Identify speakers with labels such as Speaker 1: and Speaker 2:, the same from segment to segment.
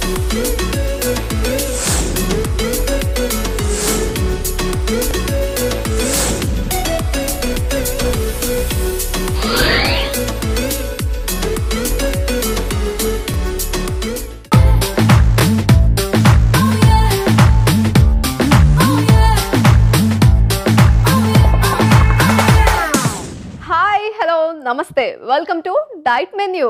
Speaker 1: Hi hello నమస్తే welcome to diet menu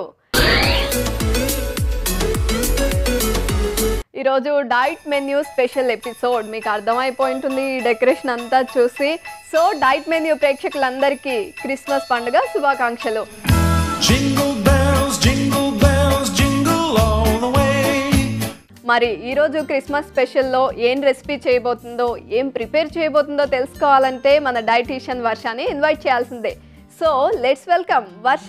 Speaker 1: ఈరోజు diet menu special episode మీకు అర్థమైపోయి ఉంటుంది ఈ డెకరేషన్ అంతా చూసి సో డైట్ మెన్యూ ప్రేక్షకులందరికీ క్రిస్మస్ పండుగ శుభాకాంక్షలు
Speaker 2: Jingle bells, jingle bells, jingle all the way.
Speaker 1: మరి ఈరోజు క్రిస్మస్ స్పెషల్లో ఏం రెసిపీ చేయబోతుందో ఏం ప్రిపేర్ చేయబోతుందో తెలుసుకోవాలంటే మన డైటీషియన్ వర్షాని ఇన్వైట్ చేయాల్సిందే so let's welcome Varsha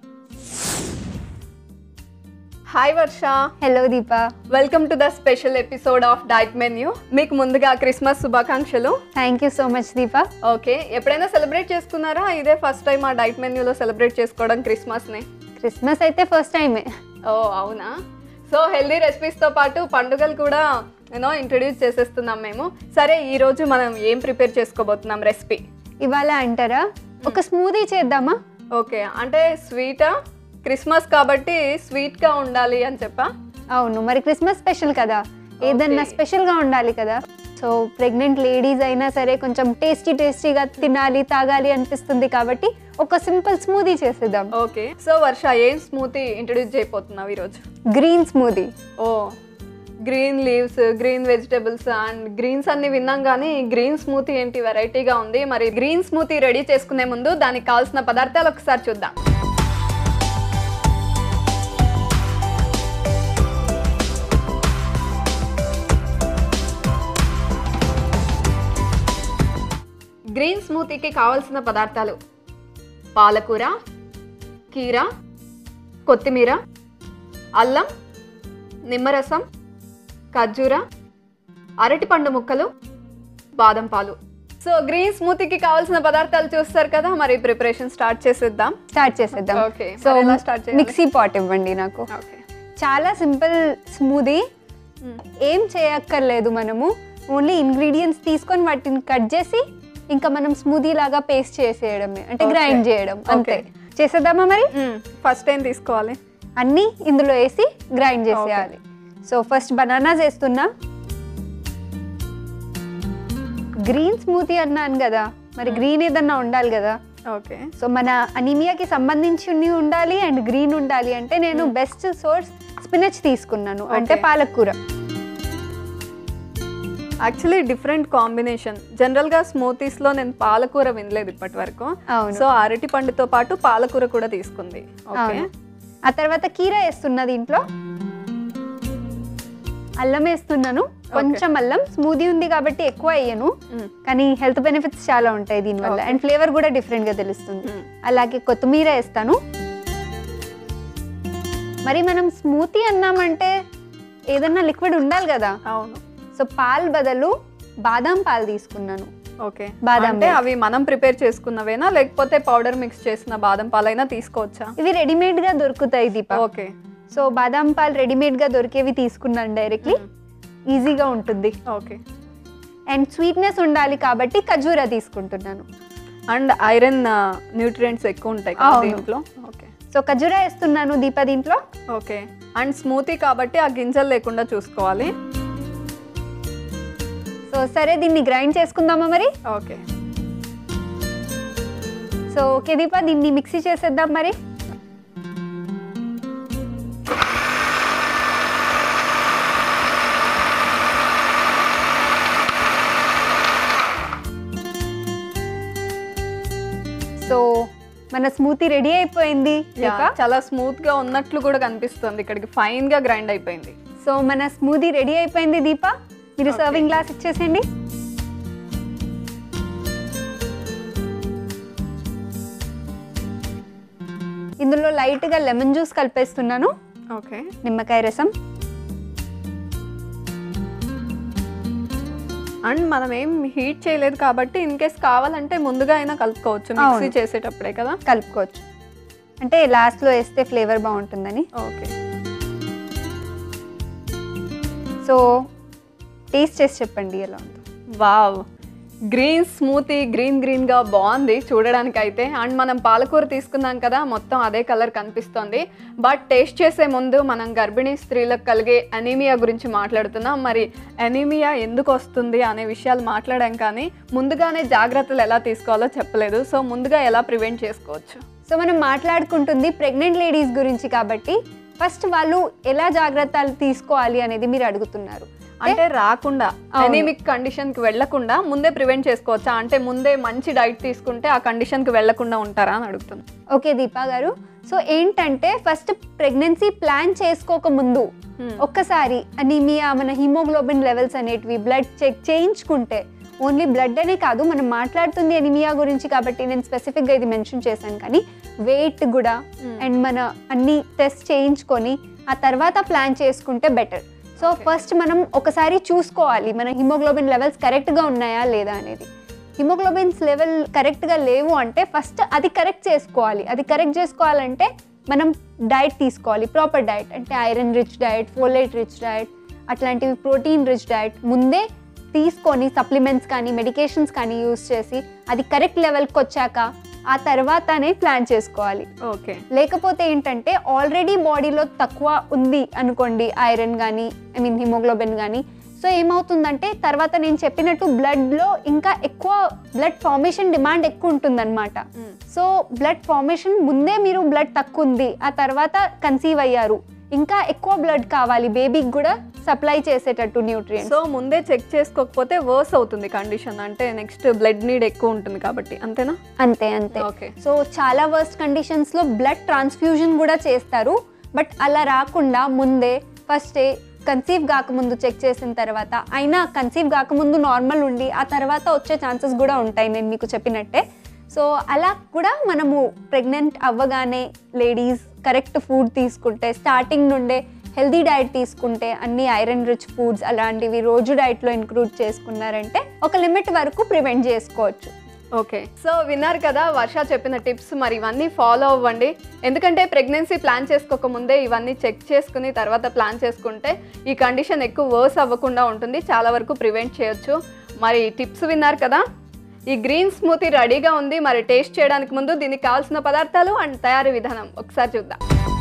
Speaker 1: hi Varsha
Speaker 3: hello Deepa
Speaker 1: welcome to the special episode of diet menu మీకు ముందుగా క్రిస్మస్ శుభాకాంక్షలు
Speaker 3: thank you so much Deepa
Speaker 1: okay ఎప్పుడైనా సెలబ్రేట్ చేసుకున్నారా ఇదే ఫస్ట్ టైం ఆ డైట్ మెన్యూలో సెలబ్రేట్ చేసుకోవడం క్రిస్మస్ని
Speaker 3: క్రిస్మస్ అయితే ఫస్ట్ టైమే
Speaker 1: ఓ అవునా సో హెల్దీ రెసిపీస్తో పాటు పండుగలు కూడా యూనో ఇంట్రడ్యూస్ చేసేస్తున్నాం మేము సరే ఈరోజు మనం ఏం ప్రిపేర్ చేసుకోబోతున్నాం రెసిపీ
Speaker 3: ఇవాళ అంటారా ఒక స్మూదీ చేద్దామా
Speaker 1: ఓకే అంటే స్వీటా క్రిస్మస్ కాబట్టి స్వీట్గా ఉండాలి అని చెప్పా
Speaker 3: అవును మరి క్రిస్మస్ స్పెషల్ కదా ఏదన్నా
Speaker 1: Okay.
Speaker 3: స్పెషల్గా ఉండాలి కదా సో ప్రెగ్నెంట్ లేడీస్ అయినా సరే కొంచెం టేస్టీ టేస్టీగా తినాలి తాగాలి అనిపిస్తుంది కాబట్టి ఒక సింపుల్ స్మూదీ చేసేద్దాం
Speaker 1: ఓకే సో వర్ష ఏం స్మూతీ ఇంట్రడ్యూస్ చేయబోతున్నావు ఈరోజు
Speaker 3: గ్రీన్ స్మూదీ
Speaker 1: ఓ green leaves green vegetables and greens అన్ని విన్నాం కానీ గ్రీన్ స్మూతీ ఏంటి వెరైటీగా ఉంది మరి గ్రీన్ స్మూతీ రెడీ చేసుకునే ముందు దానికి కావాల్సిన పదార్థాలు ఒకసారి చూద్దాం గ్రీన్ స్మూతీకి కావాల్సిన పదార్థాలు పాలకూర కీర కొత్తిమీర అల్లం నిమ్మరసం ఖర్జూర అరటిపండు ముక్కలు బాదం పాలు సో గ్రీన్ స్మూతీకి కావాల్సిన పదార్థాలు చూస్తారు కదా మరి ప్రిపరేషన్ స్టార్ట్ చేసేద్దాం
Speaker 3: స్టార్ట్ చేసేద్దాం
Speaker 1: Okay.
Speaker 3: సో
Speaker 1: మరి ఎలా start చేయాలి?
Speaker 3: మిక్సీ పాట్ ఇవ్వండి నాకు
Speaker 1: ఓకే
Speaker 3: చాలా సింపుల్ స్మూదీ ఏం చేయక్కర్లేదు మనము ఓన్లీ ఇంగ్రీడియంట్స్ తీసుకొని వాటిని కట్ చేసి ఇంకా మనం స్మూదీ లాగా పేస్ట్ చేసేయడమే అంటే
Speaker 1: Okay.
Speaker 3: గ్రైండ్ చేయడం అంతే
Speaker 1: Okay.
Speaker 3: చేసేద్దామా మరి
Speaker 1: ఫస్ట్ ఏం తీసుకోవాలి
Speaker 3: అన్నీ ఇందులో వేసి గ్రైండ్ చేసేయాలి సో ఫస్ట్ బనానాస్ వేస్తున్నా గ్రీన్ స్మూతీ అన్నాను కదా మరి గ్రీన్ ఏదన్నా ఉండాలి కదా
Speaker 1: ఓకే
Speaker 3: సో మన అనీమియాకి సంబంధించి ఉండాలి అండ్ గ్రీన్ ఉండాలి అంటే నేను బెస్ట్ సోర్స్ స్పినచ్ తీసుకున్నాను అంటే
Speaker 1: Okay.
Speaker 3: పాలకూర
Speaker 1: యాక్చువల్లీ డిఫరెంట్ కాంబినేషన్ జనరల్గా స్మూతీస్లో నేను పాలకూర వినలేదు ఇప్పటి వరకు
Speaker 3: అవును.
Speaker 1: సో అరటి పండుతో పాటు పాలకూర కూడా తీసుకుంది ఓకే
Speaker 3: అవును ఆ తర్వాత కీర వేస్తున్నా దీంట్లో అల్లం వేస్తున్నాను కొంచెం అల్లం స్మూదీ ఉంది కాబట్టి ఎక్కువ వేయను
Speaker 1: Mm.
Speaker 3: కానీ హెల్త్ బెనిఫిట్స్ చాలా ఉంటాయి దీనివల్ల
Speaker 1: Okay.
Speaker 3: అండ్ ఫ్లేవర్ కూడా డిఫరెంట్ గా తెలుస్తుంది
Speaker 1: Mm.
Speaker 3: అలాగే కొత్తిమీర వేస్తాను మరి మనం స్మూతీ అన్నామంటే ఏదన్నా లిక్విడ్ ఉండాలి కదా
Speaker 1: అవును
Speaker 3: సో పాలు బదులు బాదాం పాలు తీసుకున్నాను
Speaker 1: ఓకే
Speaker 3: బాదం
Speaker 1: అంటే
Speaker 3: milk.
Speaker 1: అవి మనం ప్రిపేర్ చేసుకున్నవేనా లేకపోతే పౌడర్ మిక్స్ చేసిన బాదం పాలైనా తీసుకోవచ్చా
Speaker 3: ఇవి రెడీమేడ్ గా దొరుకుతాయి దీప
Speaker 1: ఓకే
Speaker 3: సో బాదాం పాలు రెడీమేడ్ గా దొరికేవి తీసుకున్నాను డైరెక్ట్లీ ఈజీగా ఉంటుంది
Speaker 1: ఓకే
Speaker 3: అండ్ స్వీట్నెస్ ఉండాలి కాబట్టి ఖజూరా తీసుకుంటున్నాను
Speaker 1: అండ్ ఐరన్ న్యూట్రియంట్స్ ఎక్కువ ఉంటాయి కదా
Speaker 3: అవును.
Speaker 1: దీంట్లో ఓకే
Speaker 3: సో ఖజూరా వేస్తున్నాను దీప దీంట్లో
Speaker 1: ఓకే అండ్ స్మూతీ కాబట్టి ఆ గింజలు లేకుండా చూసుకోవాలి
Speaker 3: సో సరే దీన్ని గ్రైండ్ చేసుకుందామా మరి
Speaker 1: ఓకే
Speaker 3: సో ఓకే దీప దీన్ని మిక్సీ చేసేద్దాం మరి సో మన స్మూతీ రెడీ అయిపోయింది
Speaker 1: యా,
Speaker 3: దీప
Speaker 1: చాలా స్మూత్ గా ఉన్నట్లు కూడా కనిపిస్తుంది ఇక్కడికి ఫైన్ గా గ్రైండ్ అయిపోయింది
Speaker 3: సో మన స్మూదీ రెడీ అయిపోయింది దీప మీరు
Speaker 1: Okay.
Speaker 3: సర్వింగ్ గ్లాస్ ఇచ్చేసేయండి ఇందులో లైట్గా లెమన్ జ్యూస్ కలిపేస్తున్నాను
Speaker 1: ఓకే
Speaker 3: నిమ్మకాయ రసం
Speaker 1: అండ్ మనం ఏం హీట్ చేయలేదు కాబట్టి ఇన్ కేస్ కావాలంటే ముందుగా అయినా కలుపుకోవచ్చు మిక్సీ
Speaker 3: అవును.
Speaker 1: చేసేటప్పుడే కదా
Speaker 3: కలుపుకోవచ్చు అంటే లాస్ట్లో వేస్తే ఫ్లేవర్ బాగుంటుందని
Speaker 1: ఓకే
Speaker 3: సో టేస్ట్ చేసి చెప్పండి ఎలా ఉందో
Speaker 1: వావ్ గ్రీన్ స్మూతీ గ్రీన్ గ్రీన్గా బాగుంది చూడడానికి అయితే అండ్ మనం పాలకూర తీసుకున్నాం కదా మొత్తం అదే కలర్ కనిపిస్తుంది బట్ టేస్ట్ చేసే ముందు మనం గర్భిణీ స్త్రీలకు కలిగే అనీమియా గురించి మాట్లాడుతున్నాం మరి అనీమియా ఎందుకు వస్తుంది అనే విషయాలు మాట్లాడాం కానీ ముందుగానే జాగ్రత్తలు ఎలా తీసుకోవాలో చెప్పలేదు సో ముందుగా ఎలా ప్రివెంట్ చేసుకోవచ్చు
Speaker 3: సో మనం మాట్లాడుకుంటుంది ప్రెగ్నెంట్ లేడీస్ గురించి కాబట్టి ఫస్ట్ వాళ్ళు ఎలా జాగ్రత్తలు తీసుకోవాలి అనేది మీరు అడుగుతున్నారు
Speaker 1: అంటే రాకుండా
Speaker 3: అవును.
Speaker 1: అనీమిక్ కండిషన్కి వెళ్లకుండా ముందే ప్రివెంట్ చేసుకోవచ్చా అంటే ముందే మంచి డైట్ తీసుకుంటే ఆ కండిషన్కి వెళ్లకుండా ఉంటారా అని అడుగుతున్నాను
Speaker 3: ఓకే దీపా గారు సో ఏంటంటే ఫస్ట్ ప్రెగ్నెన్సీ ప్లాన్ చేసుకోక ముందు
Speaker 1: Hmm.
Speaker 3: ఒక్కసారి అనీమియా మన హిమోగ్లోబిన్ లెవెల్స్ అనేటివి బ్లడ్ చెక్ చేయించుకుంటే ఓన్లీ బ్లడ్ అనే కాదు మనం మాట్లాడుతుంది ఎనిమియా గురించి కాబట్టి నేను స్పెసిఫిక్గా ఇది మెన్షన్ చేశాను కానీ వెయిట్ కూడా
Speaker 1: Hmm.
Speaker 3: అండ్ మన అన్ని టెస్ట్ చేయించుకొని ఆ తర్వాత ప్లాన్ చేసుకుంటే బెటర్ సో
Speaker 1: Okay.
Speaker 3: ఫస్ట్ మనం ఒకసారి చూసుకోవాలి మన హిమోగ్లోబిన్ లెవెల్స్ కరెక్ట్గా ఉన్నాయా లేదా అనేది హిమోగ్లోబిన్స్ లెవెల్ కరెక్ట్గా లేవు అంటే ఫస్ట్ అది కరెక్ట్ చేసుకోవాలి అది కరెక్ట్ చేసుకోవాలంటే మనం డైట్ తీసుకోవాలి ప్రాపర్ డైట్ అంటే iron rich diet folate rich diet అట్లాంటివి ప్రోటీన్ రిచ్ డైట్ ముందే తీసుకొని సప్లిమెంట్స్ కానీ మెడికేషన్స్ కానీ యూస్ చేసి అది కరెక్ట్ లెవెల్కి వచ్చాక ఆ తర్వాతనే ప్లాన్ చేసుకోవాలి
Speaker 1: ఓకే
Speaker 3: లేకపోతే ఏంటంటే ఆల్రెడీ బాడీలో తక్కువ ఉంది అనుకోండి ఐరన్ కానీ ఐ మీన్ హిమోగ్లోబిన్ కానీ సో ఏమవుతుందంటే తర్వాత నేను చెప్పినట్టు బ్లడ్లో ఇంకా ఎక్కువ బ్లడ్ ఫార్మేషన్ డిమాండ్ ఎక్కువ ఉంటుందన్నమాట సో బ్లడ్ ఫార్మేషన్ ముందే మీరు బ్లడ్ తక్కువ ఉంది ఆ తర్వాత కన్సీవ్ అయ్యారు ఇంకా ఎక్కువ బ్లడ్ కావాలి బేబీకి కూడా సప్లై చేసేటట్టు న్యూట్రియంట్స్
Speaker 1: సో ముందే చెక్ చేసుకోకపోతే వర్స్ అవుతుంది కండిషన్ అంటే నెక్స్ట్ బ్లడ్ నీడ్ ఎక్కువ ఉంటుంది కాబట్టి అంతేనా
Speaker 3: అంతే అంతే
Speaker 1: ఓకే
Speaker 3: సో చాలా వర్స్ట్ కండిషన్స్లో బ్లడ్ ట్రాన్స్ఫ్యూజన్ కూడా చేస్తారు బట్ అలా రాకుండా ముందే ఫస్ట్ కన్సీవ్ కాకముందు చెక్ చేసిన తర్వాత అయినా కన్సీవ్ కాకముందు నార్మల్ ఉండి ఆ తర్వాత వచ్చే ఛాన్సెస్ కూడా ఉంటాయి నేను మీకు చెప్పినట్టే సో అలా కూడా మనము ప్రెగ్నెంట్ అవ్వగానే లేడీస్ కరెక్ట్ ఫుడ్ తీసుకుంటే స్టార్టింగ్ నుండే హెల్దీ డైట్ తీసుకుంటే అన్ని ఐరన్ రిచ్ ఫుడ్స్ అలాంటివి రోజు డైట్లో ఇంక్లూడ్ చేసుకున్నారంటే ఒక లిమిట్ వరకు ప్రివెంట్ చేసుకోవచ్చు
Speaker 1: ఓకే సో విన్నారు కదా వర్ష చెప్పిన టిప్స్ మరి ఇవన్నీ ఫాలో అవ్వండి ఎందుకంటే ప్రెగ్నెన్సీ ప్లాన్ చేసుకోక ముందే ఇవన్నీ చెక్ చేసుకుని తర్వాత ప్లాన్ చేసుకుంటే ఈ కండిషన్ ఎక్కువ వర్స్ అవ్వకుండా ఉంటుంది చాలా వరకు ప్రివెంట్ చేయొచ్చు మరి టిప్స్ విన్నారు కదా ఈ గ్రీన్ స్మూతీ రెడీగా ఉంది మరి టేస్ట్ చేయడానికి ముందు దీనికి కావాల్సిన పదార్థాలు అండ్ తయారీ విధానం ఒకసారి చూద్దాం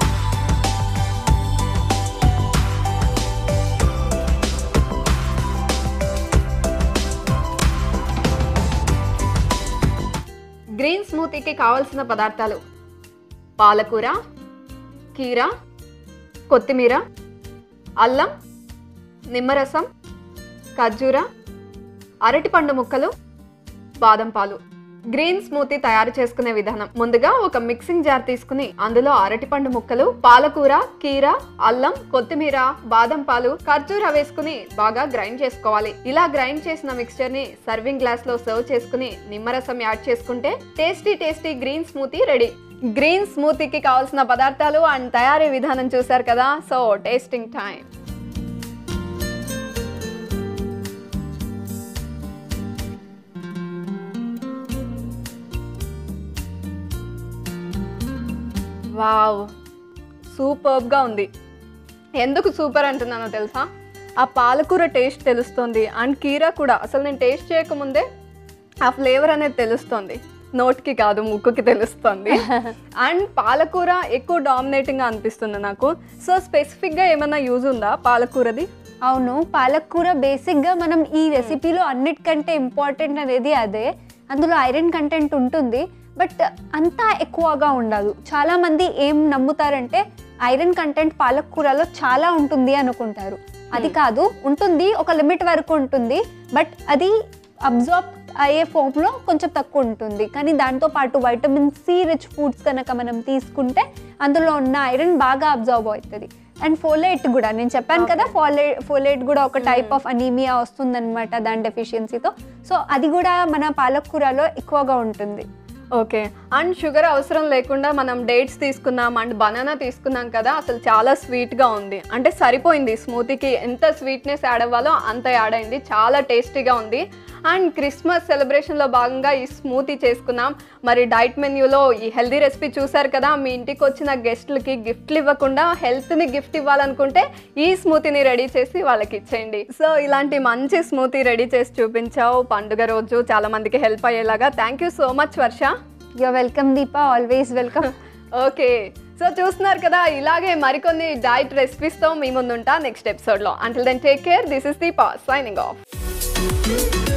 Speaker 1: గ్రీన్ స్మూతీకి కావాల్సిన పదార్థాలు పాలకూర కీర కొత్తిమీర అల్లం నిమ్మరసం ఖర్జూర అరటిపండు ముక్కలు బాదం పాలు గ్రీన్ స్మూతీ తయారు చేసుకునే విధానం ముందుగా ఒక మిక్సింగ్ జార్ తీసుకుని అందులో అరటిపండు ముక్కలు పాలకూర కీర అల్లం కొత్తిమీర బాదం పాలు ఖర్జూర వేసుకుని బాగా గ్రైండ్ చేసుకోవాలి ఇలా గ్రైండ్ చేసిన మిక్స్చర్ ని సర్వింగ్ గ్లాస్ లో సర్వ్ చేసుకుని నిమ్మరసం యాడ్ చేసుకుంటే tasty tasty green smoothie ready green స్మూతీకి కావాల్సిన పదార్థాలు అండ్ తయారీ విధానం చూసారు కదా సో టేస్టింగ్ టైం వావ్ సూపర్గా ఉంది ఎందుకు సూపర్ అంటున్నానో తెలుసా ఆ పాలకూర టేస్ట్ తెలుస్తుంది అండ్ కీరా కూడా అసలు నేను టేస్ట్ చేయకముందే ఆ ఫ్లేవర్ అనేది తెలుస్తుంది నోట్కి కాదు ముక్కుకి తెలుస్తుంది అండ్ పాలకూర ఎక్కువ డామినేటింగ్గా అనిపిస్తుంది నాకు సో స్పెసిఫిక్గా ఏమైనా యూజ్ ఉందా పాలకూరది
Speaker 3: అవును పాలకూర బేసిక్గా మనం ఈ రెసిపీలో అన్నిటికంటే ఇంపార్టెంట్ అనేది అదే అందులో ఐరన్ కంటెంట్ ఉంటుంది బట్ అంతా ఎక్కువగా ఉండదు చాలామంది ఏం నమ్ముతారంటే ఐరన్ కంటెంట్ పాలకూరలో చాలా ఉంటుంది అనుకుంటారు అది కాదు ఉంటుంది ఒక లిమిట్ వరకు ఉంటుంది బట్ అది అబ్జార్బ్ అయ్యే ఫామ్లో కొంచెం తక్కువ ఉంటుంది కానీ దాంతో పాటు వైటమిన్ సి రిచ్ ఫుడ్స్ కనుక మనం తీసుకుంటే అందులో ఉన్న ఐరన్ బాగా అబ్జార్బ్ అవుతుంది అండ్ ఫోలేట్ కూడా నేను చెప్పాను కదా ఫోలేట్ ఫోలేట్ కూడా ఒక టైప్ ఆఫ్ అనీమియా వస్తుందన్నమాట దాని డెఫిషియన్సీతో సో అది కూడా మన పాలకూరలో ఎక్కువగా ఉంటుంది
Speaker 1: ఓకే అండ్ షుగర్ అవసరం లేకుండా మనం డేట్స్ తీసుకున్నాం అండ్ బనానా తీసుకున్నాం కదా అసలు చాలా స్వీట్గా ఉంది అంటే సరిపోయింది స్మూతీకి ఎంత స్వీట్నెస్ యాడ్ అవ్వాలో అంత యాడ్ అయింది చాలా టేస్టీగా ఉంది అండ్ క్రిస్మస్ సెలబ్రేషన్లో భాగంగా ఈ స్మూతీ చేసుకున్నాం మరి డైట్ మెన్యూలో ఈ హెల్దీ రెసిపీ చూసారు కదా మీ ఇంటికి వచ్చిన గెస్ట్లకి గిఫ్ట్లు ఇవ్వకుండా హెల్త్ని గిఫ్ట్ ఇవ్వాలనుకుంటే ఈ స్మూతీని రెడీ చేసి వాళ్ళకి ఇచ్చేయండి సో ఇలాంటి మంచి స్మూతీ రెడీ చేసి చూపించావు పండుగ రోజు చాలా మందికి హెల్ప్ అయ్యేలాగా thank you so much Varsha
Speaker 3: you're welcome Deepa always welcome
Speaker 1: okay so చూస్తున్నారు కదా ఇలాగే మరికొన్ని డైట్ రెసిపీస్తో మీ ముందుంటా నెక్స్ట్ ఎపిసోడ్లో until then take care this is Deepa signing of